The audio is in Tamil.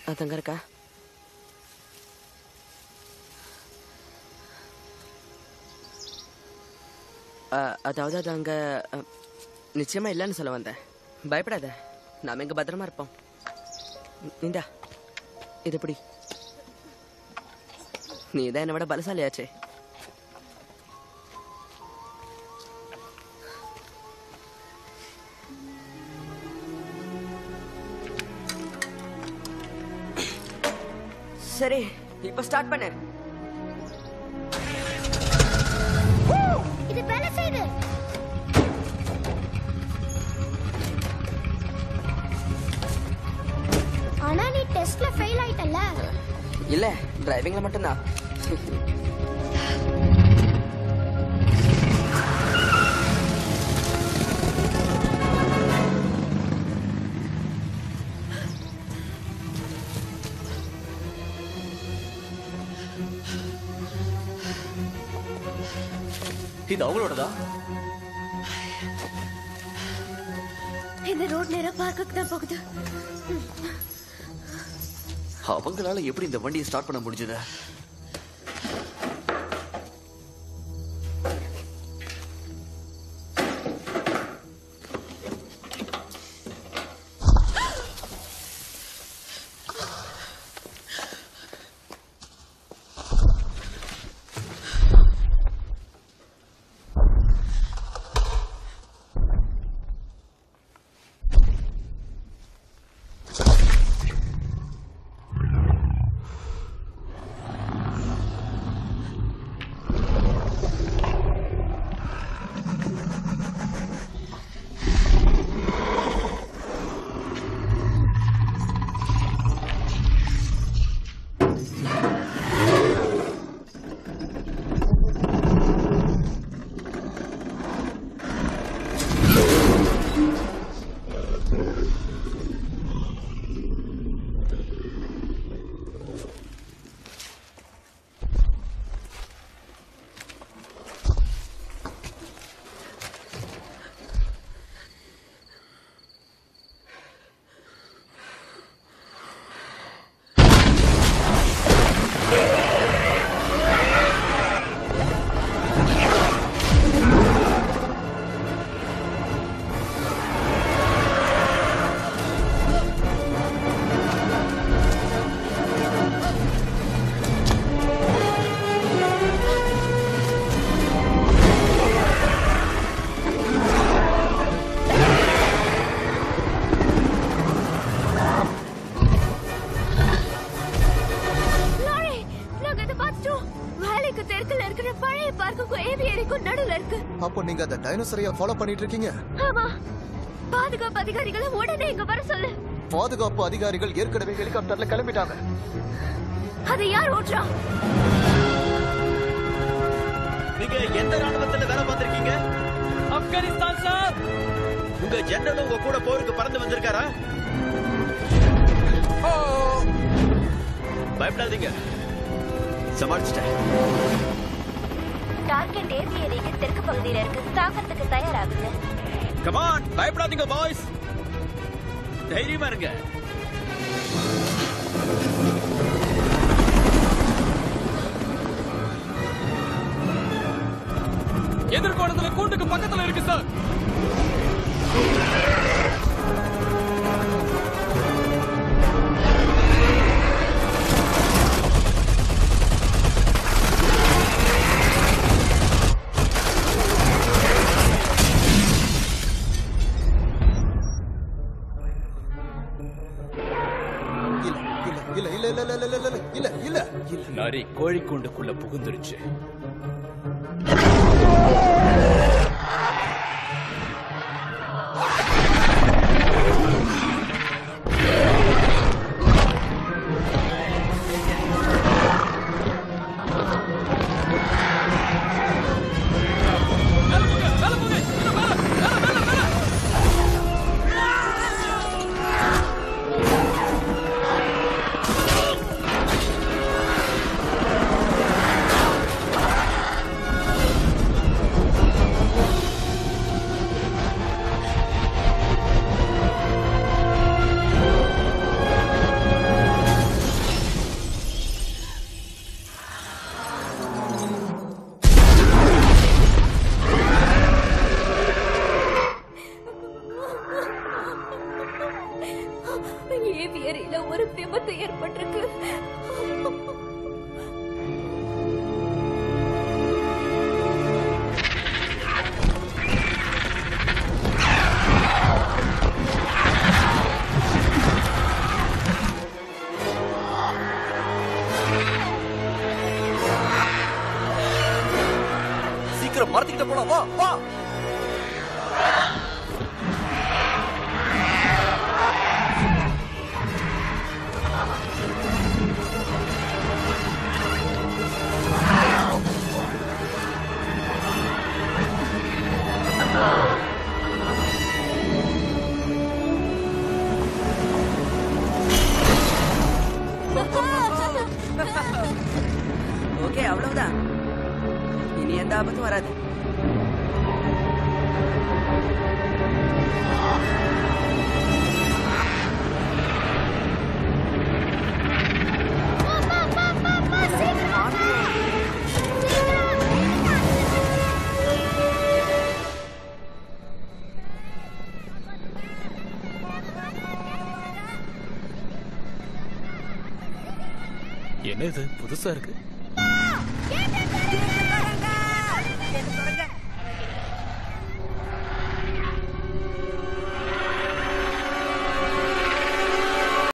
அது அங்க இருக்கா அ, அதாவது அது அங்க அ, நிச்சயமா இல்லைன்னு சொல்ல வந்தேன் பயப்படாத நாம இங்க பத்திரமா இருப்போம் இ- இந்தா இது எப்படி நீ தான் என்னை விட பலசாலியாச்சே சரி இப்ப ஸ்டார்ட் பண்ணு இது வேலை செய்யுது ஆனா நீ டெஸ்ட்ல ஃபெயில் ஆயிட்டல்ல இல்ல டிரைவிங்ல மட்டும்தான் இது அவங்களோடதா இந்த ரோட் நேரா பார்க்குக்கு தான் போகுது அவங்களால எப்படி இந்த வண்டியை ஸ்டார்ட் பண்ண முடிஞ்சது லாரி நாங்க இதை பார்த்துட்டோம் வேலைக்கு தெற்குல இருக்கிற பழைய பார்க்குக்கும் ஏவியரிக்கும் நடுவுல இருக்கு அப்போ நீங்க அந்த டைனோசரையா ஃபாலோ பண்ணிட்டு இருக்கீங்க ஆமா பாதுகாப்பு அதிகாரிகளை உடனே இங்க வர சொல்லு பாதுகாப்பு அதிகாரிகள் ஏற்கனவே ஹெலிகாப்டர்ல கிளம்பிட்டாங்க அதை யார் ஓட்டுறா நீங்க எந்த ராணுவத்துல வேலை பார்த்திருக்கீங்க ஆப்கானிஸ்தான் சார் உங்க ஜெனரல் உங்க கூட போருக்கு பறந்து வந்திருக்காரா பயப்படாதீங்க சமாளிச்சிட்டேன் டார்கெட் ஏவியரிக்கு தெற்கு பகுதியில இருக்கு தாக்கத்துக்கு தயாராகுங்க கமான் பயப்படாதீங்க பாய்ஸ் தைரியமா இருங்க எதிர்கோணத்துல கூண்டுக்கு பக்கத்துல இருக்கு சார் இல்ல இல்ல இல்ல இல்ல இல்ல இல்ல இல்ல இல்ல இல்ல இல்ல லாரி கோழி கூண்டுக்குள்ள புகுந்துருச்சு ஆ சீக்கிரம் மரத்துக்கிட்ட போலாம் வா வா ஓகே அவ்வளவுதான் இனி எந்த ஆபத்தும் வராது என்ன இது புதுசா இருக்கு கேட்டேன்